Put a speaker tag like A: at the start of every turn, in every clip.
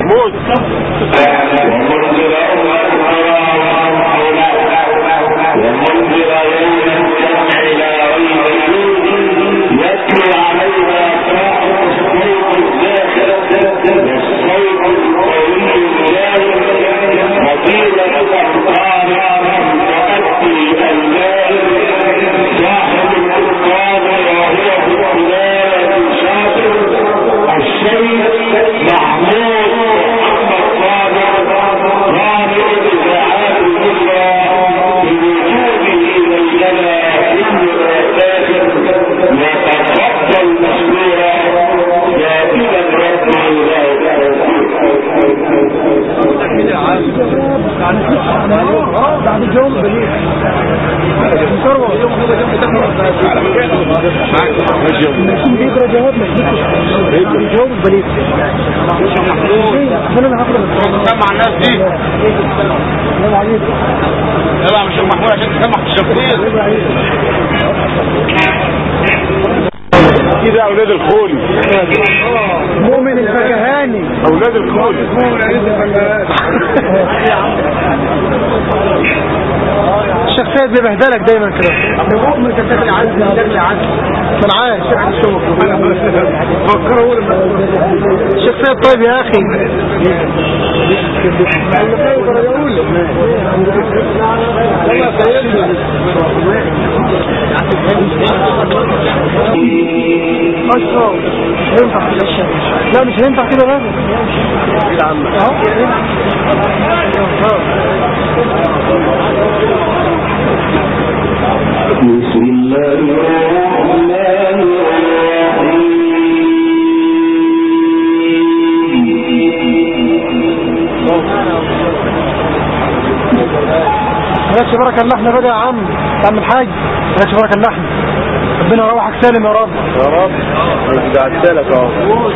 A: محمود
B: ومنذر ومنذر يوم الجمع لا ريب فيه يتلو عليها صاحب الصوت الزاهر والصوت القوي الجاهر فضيلة الأفكار وأدي اللائم صاحب الأفكار وهو في الولاية شاطر الشيخ محمود محمد صادق رابع إذاعات الأخرى بوجوده بيننا كل آفاق وتفضل مشروعا دائما رب
C: بعد اليوم بليل ماشيين بيقرا جوابنا بعد اليوم بليل انا اللي هقرا
A: سمع الناس دي
C: السلام عليكم
A: يلا مش محمود عشان تسمع في الشفير كده اولاد الخول
C: مؤمن الفكهاني
A: اولاد الخول
C: الشيخ سيد بيبهدلك دايما كده مؤمن كتاب عزل شكل عزل من عايش فكروا الشيخ سيد طيب يا اخي اشرب ينفع كده الشيخ لا مش هينفع كده بقى
B: بسم الله الرحمن
C: مالكش بركة اللحن بقى يا عم يا عم الحاج مالكش بركة اللحن ربنا يروحك سالم يا رب
A: يا رب قعدت لك اهو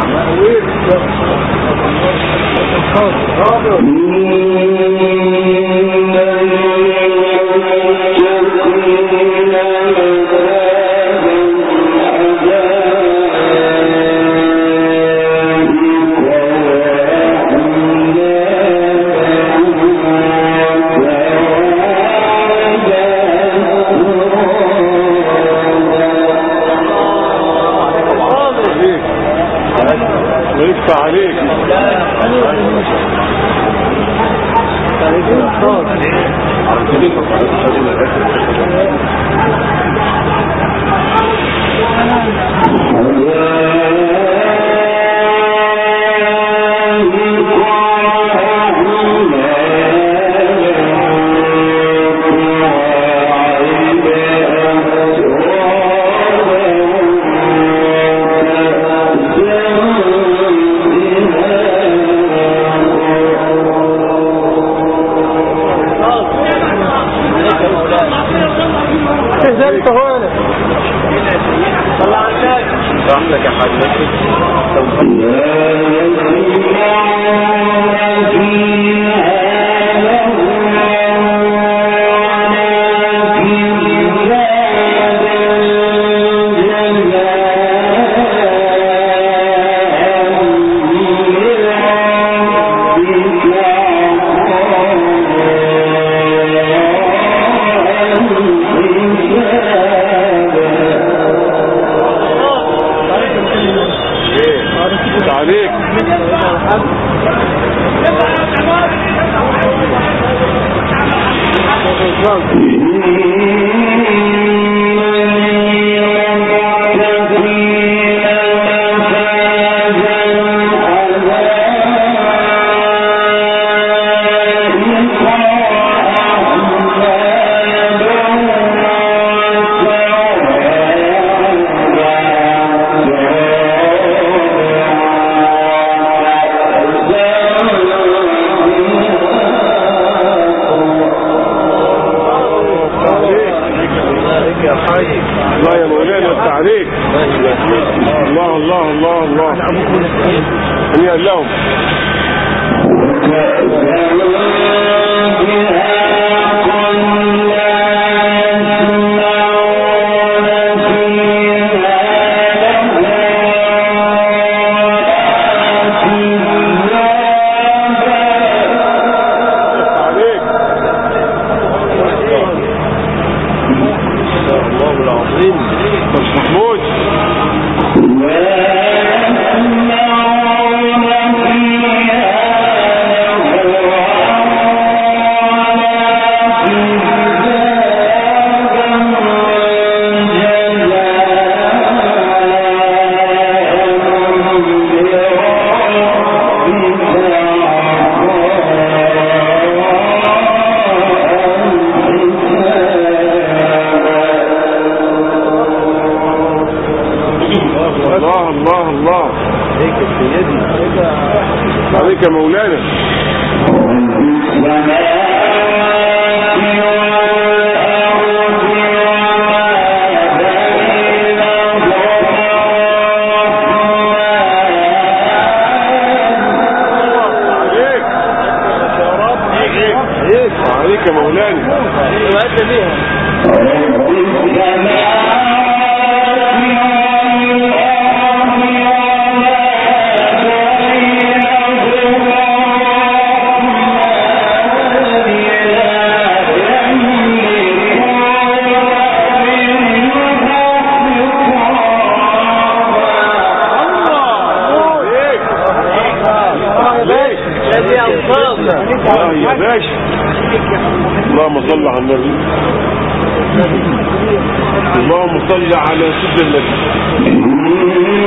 A: ويدفع عليك
C: ايه ذلك هو انا
A: راحتك يا حاج ايه عليك الله يا مولانا انت عليك الله الله الله الله هنيئا لهم
B: Thank you.
A: عليك يا مولانا عليك عليك يا مولانا عليك عليك آه يا باشا اللهم صل على النبي اللهم صل على سيدنا النبي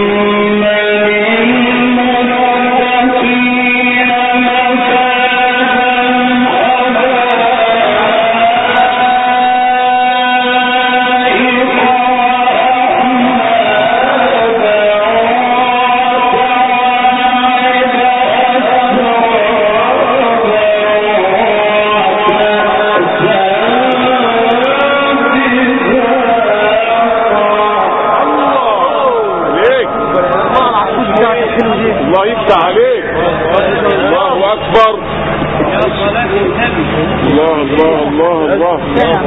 A: عليك الله يفتح عليك الله اكبر الله الله الله الله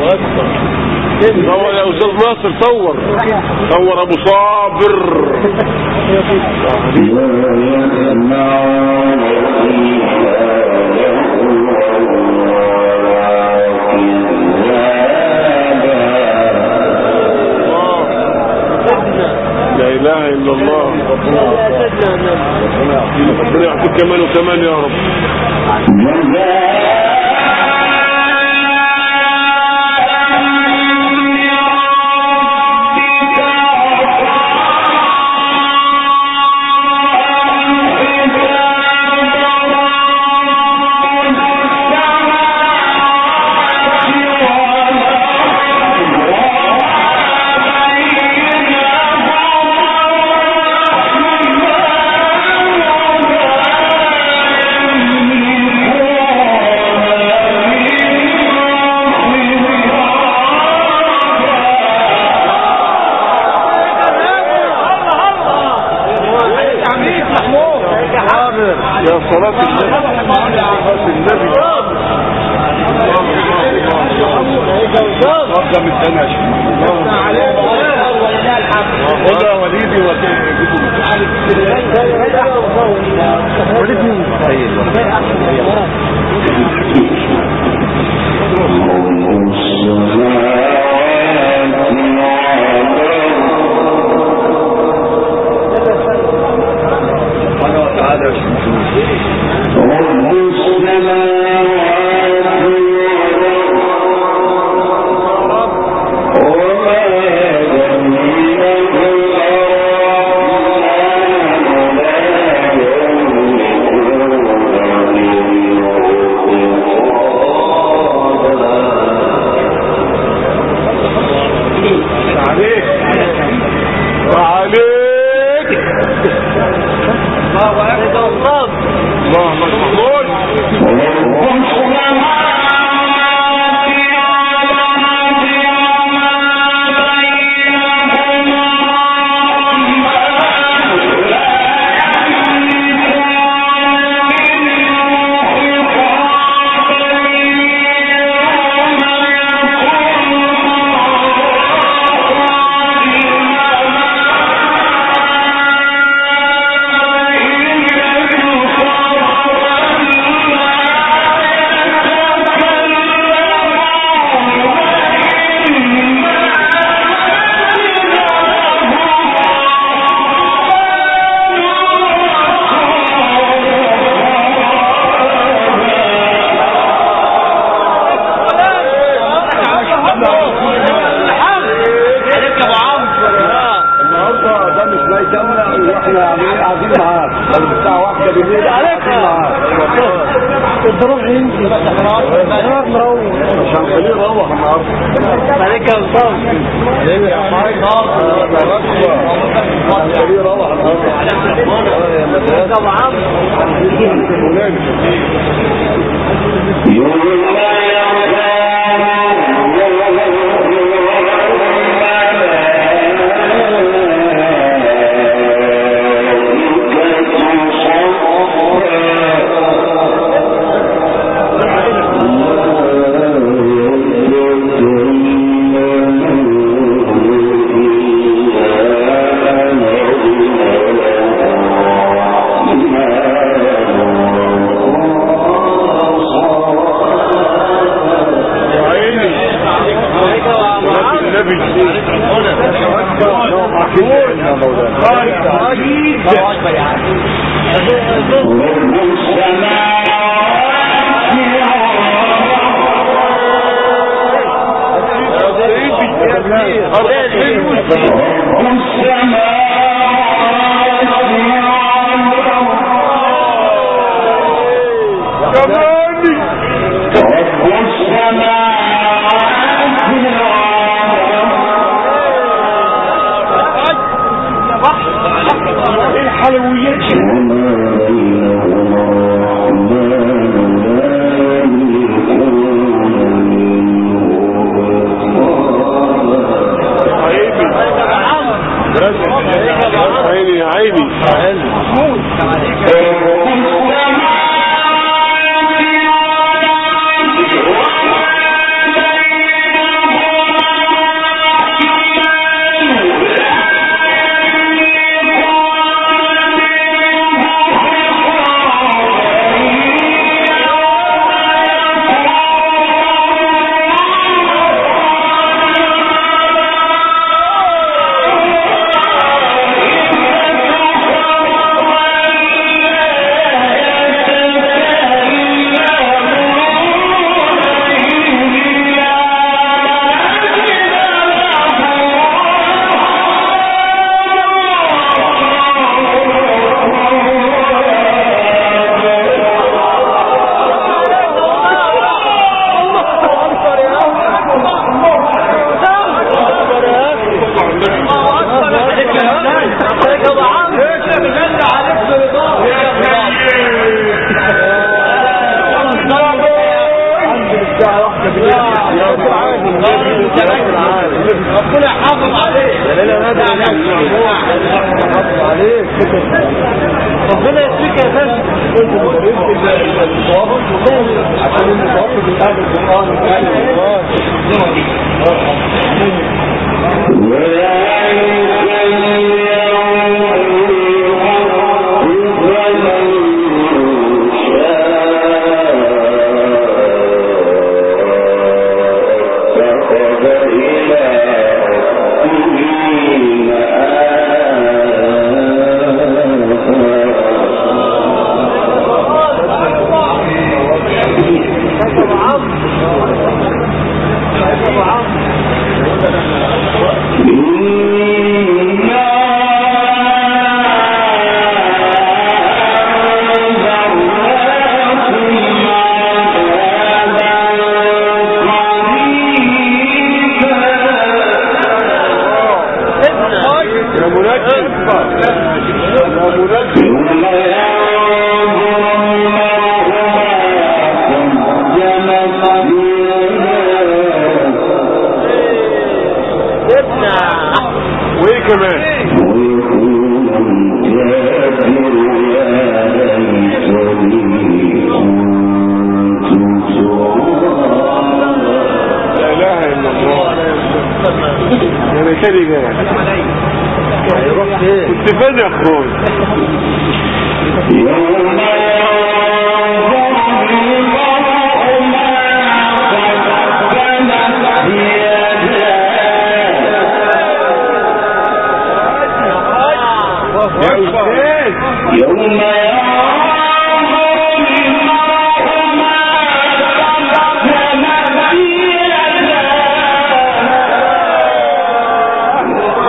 A: صور يا استاذ ناصر صور صور ابو صابر الله لا اله الا الله ربنا يعطيك كمان وكمان يا رب يا صلاة النبي صلاة النبي قدم الثاني عشان خذ يا وليدي
C: ولد مين؟
A: عليك وعليك اللهم محمود
B: النهارده ده مش لاقي جنة واحنا عاملين قاعدين معاك الساعة واحدة بالليل قاعدين معاك
C: الضروح يمشي الضروح مروح
A: عشان خليه يروح النهارده
C: عليك يا استاذ
A: خليه يروح النهارده
C: طبعا
B: يوم لا
A: عيني صلاة النبي كماني عيني عيني يا عيني
C: ربنا يحافظ عليك ربنا يكفيك يا باشا
A: عشان المتوفق الأهل القرآن والأهل القرآن يا منجم يا منجم وايه كمان لا اله الا الله يا ريتني جاي كنت فين يا اخوي يا استاذ
B: يوم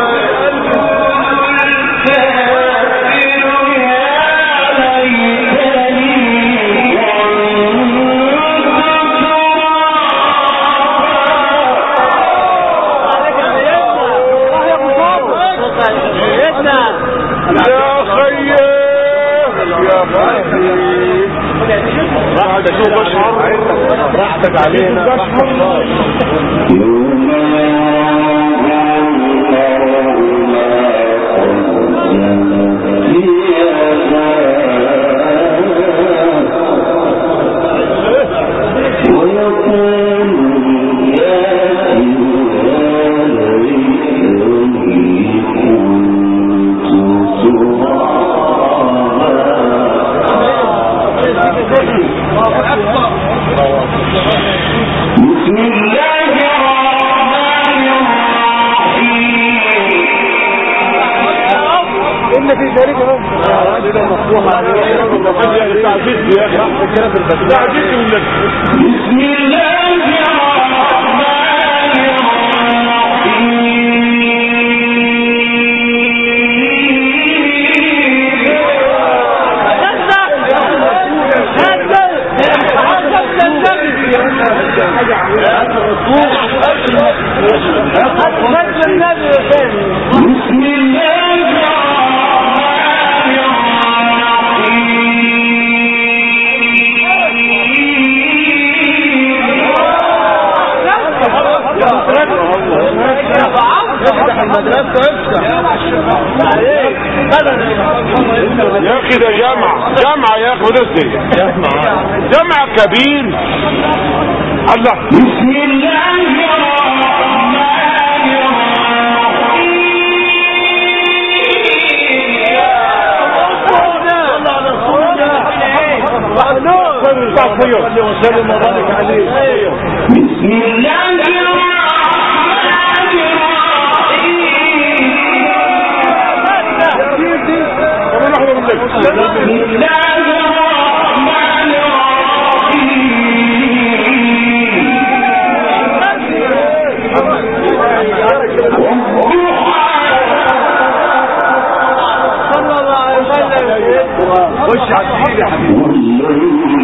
B: يوم
A: راحتك بشر
C: راحتك علينا
B: يوم بسم الله الرحمن الرحيم
C: ان في ذلك مفتوحه
A: تعزيز يا اخي تعزيز والنبي
B: بسم الله الرحمن بسم الله الرحمن
C: افتح المدرسه افتح
A: يا اخي ده جامع جامع يا اخي مدرسة جامع كبير الله
B: بسم الله الرحمن
C: صلي وسلم وبارك عليه
B: بسم الله الرحمن الرحيم بسم الله الرحمن
C: صلى الله عليه وسلم خش على السيد يا حبيبي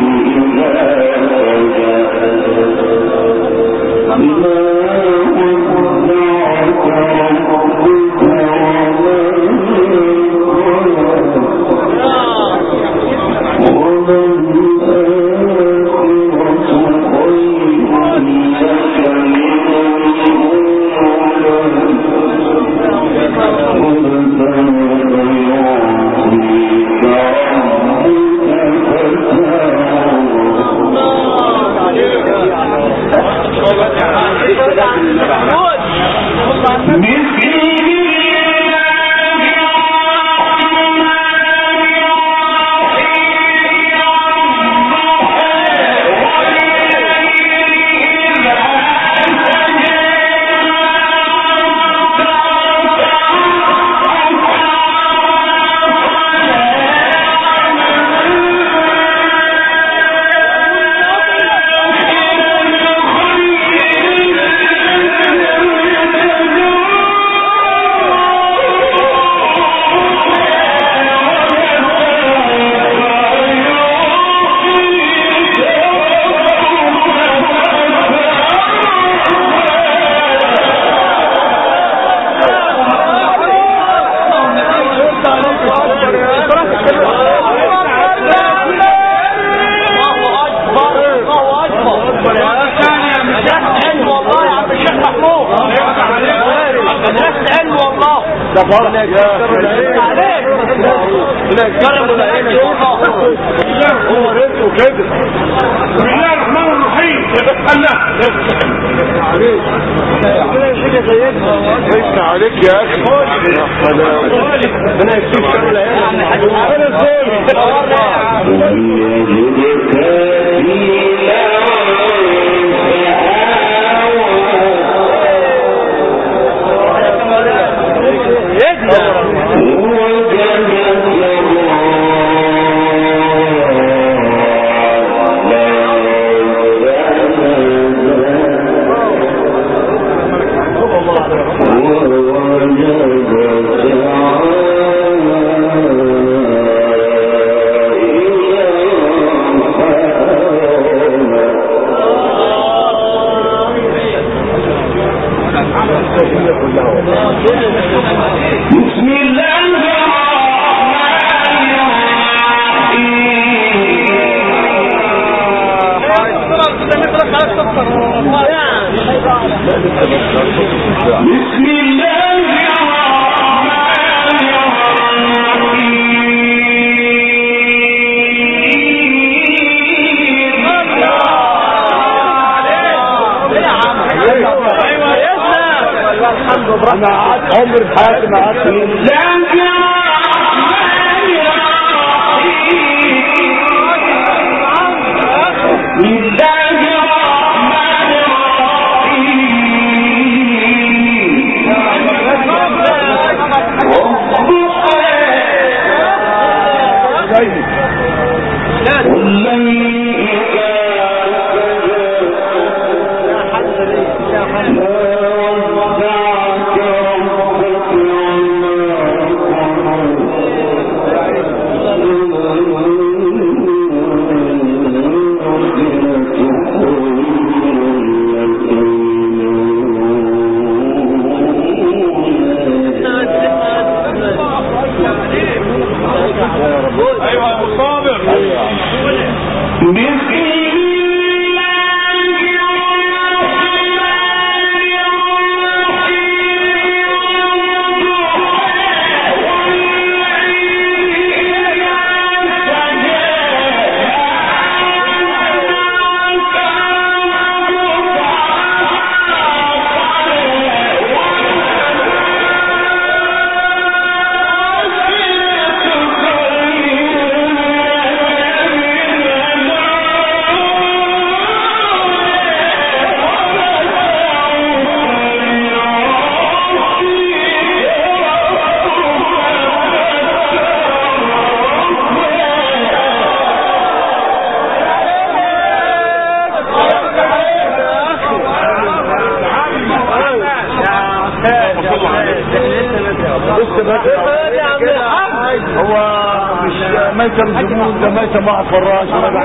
A: هو رزقه كده بسم الله الرحمن الرحيم الله ليس عليك يا اخي ربنا يكفيك شر العيال
B: ووجدك بسم الله الرحمن
A: انا قعدت عمري في حياتي ما قعدت
B: الله الرحمن الرحيم
A: ايوه يا ابو صابر
B: بسم الله
A: بص بقى هو مش ميتة الجمود ده ميتة مع الفراش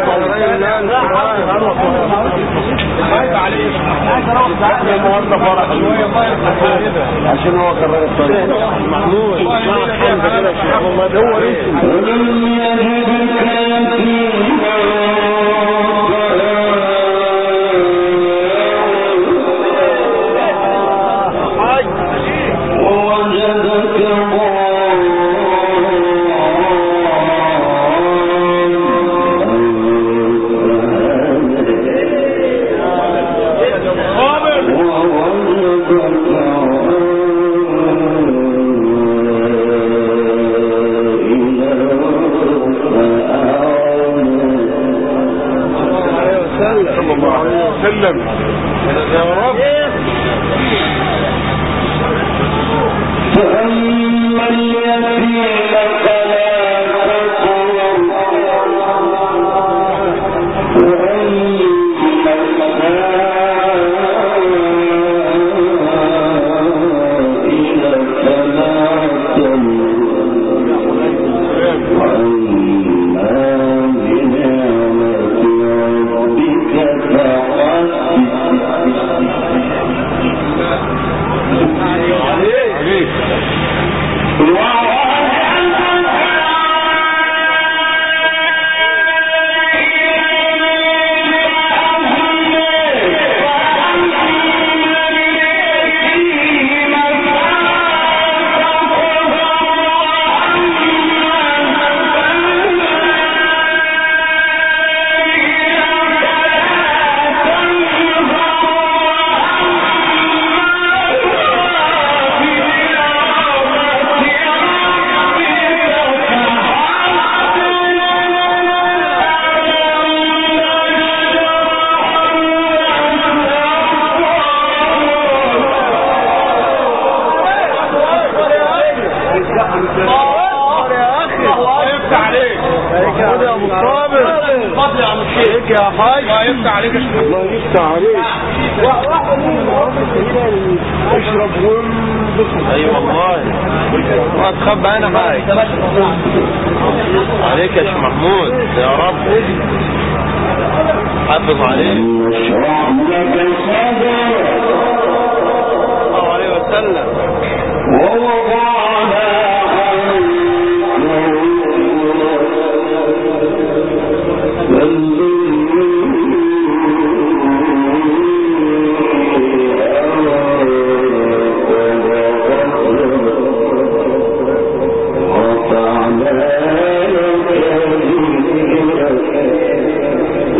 A: احنا النهارده فرح عشان هو كان راجل طيب محمود الحمد لله شيخ والله ده هو اسمه صلى الله عليه وسلم يا رب
B: فأما اليتيم فلا تقهر وأما السائل فلا تنهر وأما بنعمة ربك فحدث
A: عليك يا ابو صابر عليك يا حاج الله يفتح عليك الله يفتح عليك اشرب وانبسط
D: اي والله ما تخبى انا معك عليك يا شيخ محمود يا رب حافظ عليك
B: اشرح لك صدرك
D: الله عليه وسلم
B: ووضعنا عنك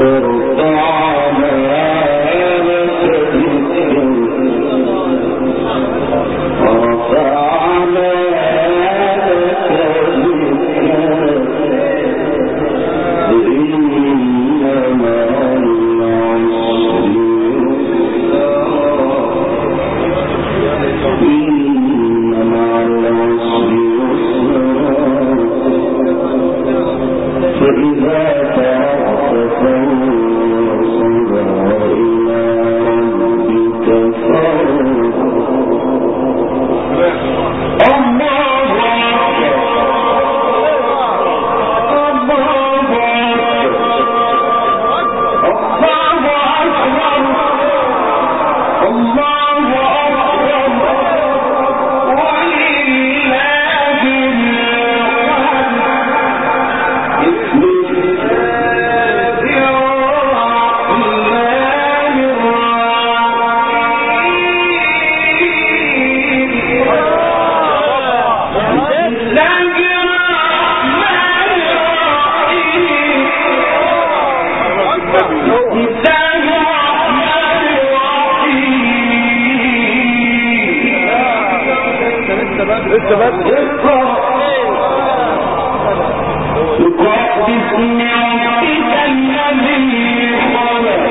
A: لسه بس
B: اقرأ باسم ربك الذي خلق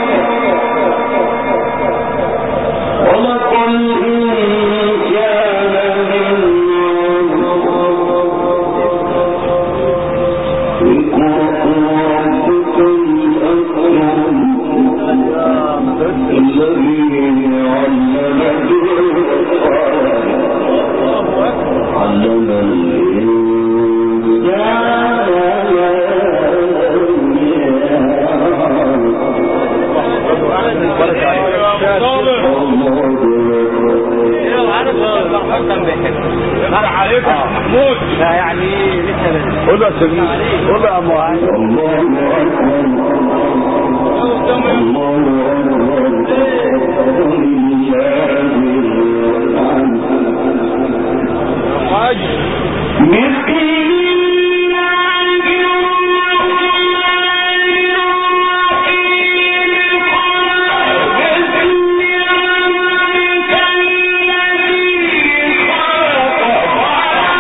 B: خلق الإنسان من علق اقرأ ربك الأكرم الذي علم بالقلم علم الإنسان
D: محمود لا يعني لسه
A: قول له يا سليم قول له يا ابو علي
B: الله أكبر الله أكبر ولله الحمد
D: حاج
B: بسم الله الرحمن الرحيم بسم ربك الذي خلق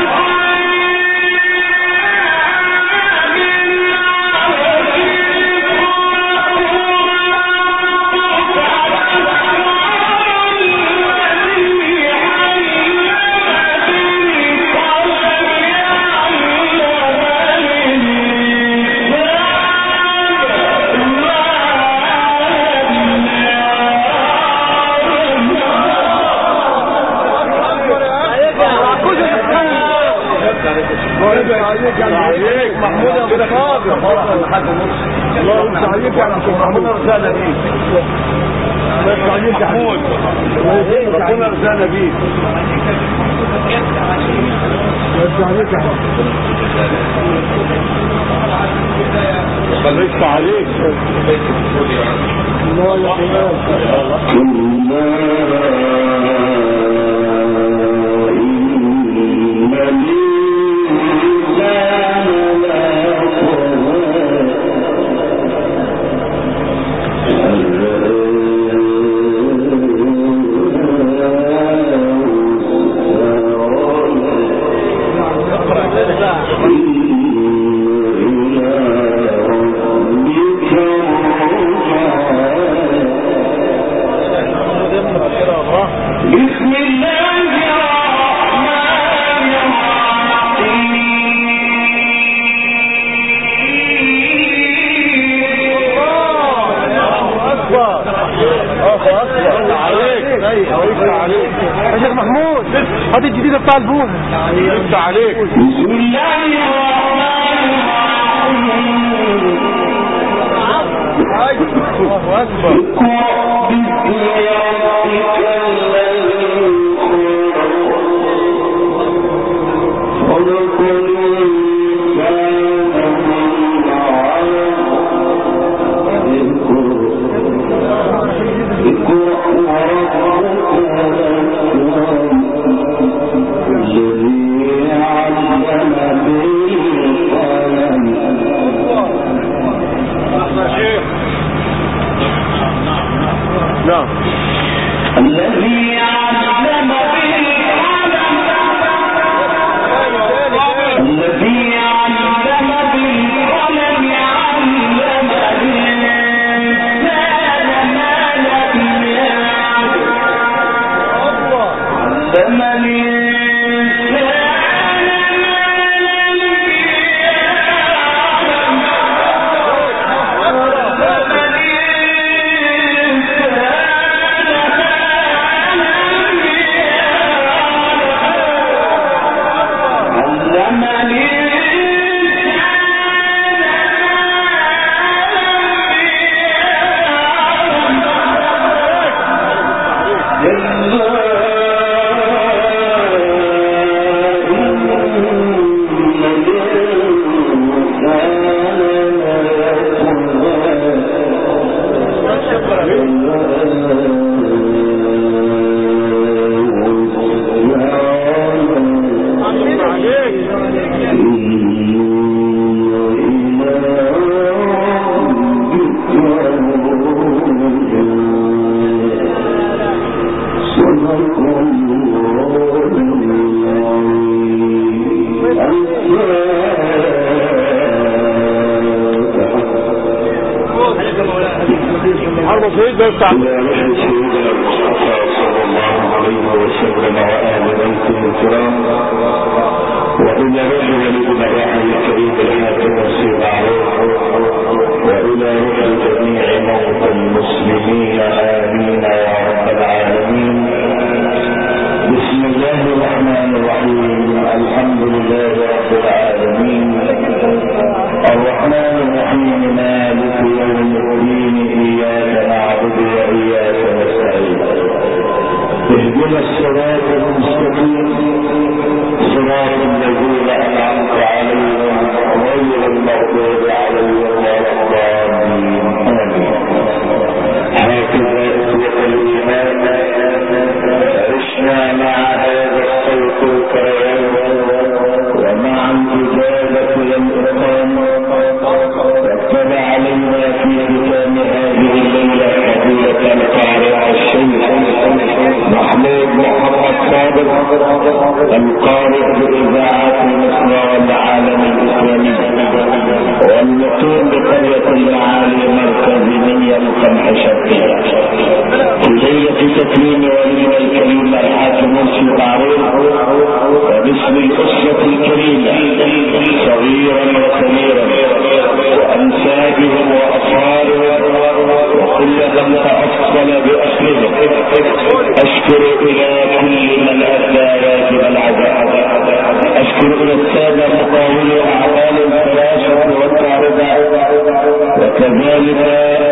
A: عليك محمود ابو صابر الله يفتح عليك يا عم محمود رسالة بيك الله يفتح عليك يا محمود ربنا رسالة بيك الله يفتح عليك يا الله يفتح عليك الله يا حماد بسم الله الرحمن الرحيم عليك الله يفتح عليك
C: يا شيخ محمود هذه الجديدة بتاع البوم
A: يفتح عليك
B: بسم الله الرحمن الرحيم
A: الله اكبر
B: اقرأ باسم ربك الذي خلق خلق الإنسان من علق اقرأ اقرأ وربك الأكرم الذي علم بالقلم
A: يا شيخ نعم
B: الذي علم بالقلم الذي علم بالقلم علم الإنسان ما لم يعلم علم الإنسان ما لم
A: عرض سيد بس تعال
B: إلى رحل سيدنا المصطفى صلى الله عليه وسلم وآل بيته الكرام وإلى رحل ولدنا وحي الكريم الحاكم السيد عليه وإلى رحل جميع موتى المسلمين آمين يا رب العالمين بسم الله الرحمن الرحيم الحمد لله رب العالمين الرحمن الرحيم مالك يوم الدين إياك نعبد وإياك نستعين اهدنا الصراط المستقيم صراط الذين أنعمت عليهم غير المغضوب عليهم ولا الضالين آمين هكذا إخوة الإيمان عشنا مع هذا الصوت الكريم ومع الإجابة والإقام واتبع علينا في ختام هذه الليلة فضيلة القارئ الشيخ محمود محمد صادق القارئ بإذاعة مصر والعالم الإسلامي والمقيم بقرية المعالي مركز منيا القمح شرقية في ليلة تكريم ولينا الكريم الحاكم مرشد عريض وباسم الأسرة الكريمة صغيرا وكبيرا وأنسابهم وأصهارهم وكل من تأصل بأصلهم أشكر إلى كل من أدى واجب العزاء أشكر إلى السادة مقاولي أعمال الفراشة والتعرضات وكذلك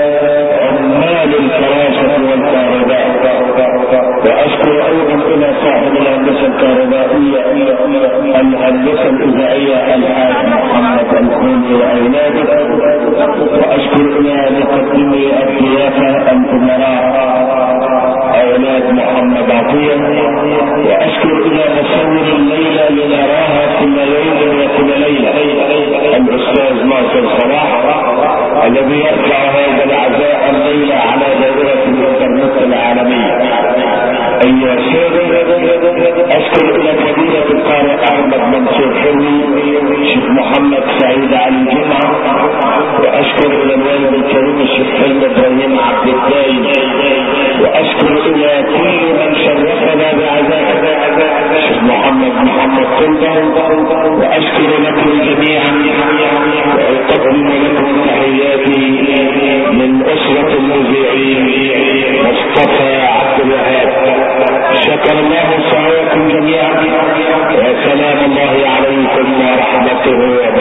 B: عمال الفراشة والتعرضات وأشكر أيضا إلى صاحب الهندسة الكهربائية الهندسة الإذاعية الحاج محمد الخوني وأولاده وأشكر إلى مقدمي الضيافة الأمراء أولاد محمد عطية وأشكر إلى مصور الليلة لنراها كل يوم وكل ليلة الأستاذ ناصر صلاح الذي يرفع هذا العزاء الليلة على دائرة الإنترنت العالمية أيها السادة أشكر إلى فضيلة القارئ أحمد منصور حلمي شيخ محمد سعيد علي جمعة وأشكر إلى الوالد الكريم الشيخ حلمي إبراهيم عبد الدايم وأشكر إلى كل من شرفنا بعزاء الشيخ محمد محمد قلبة وأشكر لكم جميعا وأقدم لكم تحياتي من أسرة المذيعين مصطفى عبد الوهاب شكر الله سعيكم جميعا وسلام الله عليكم ورحمته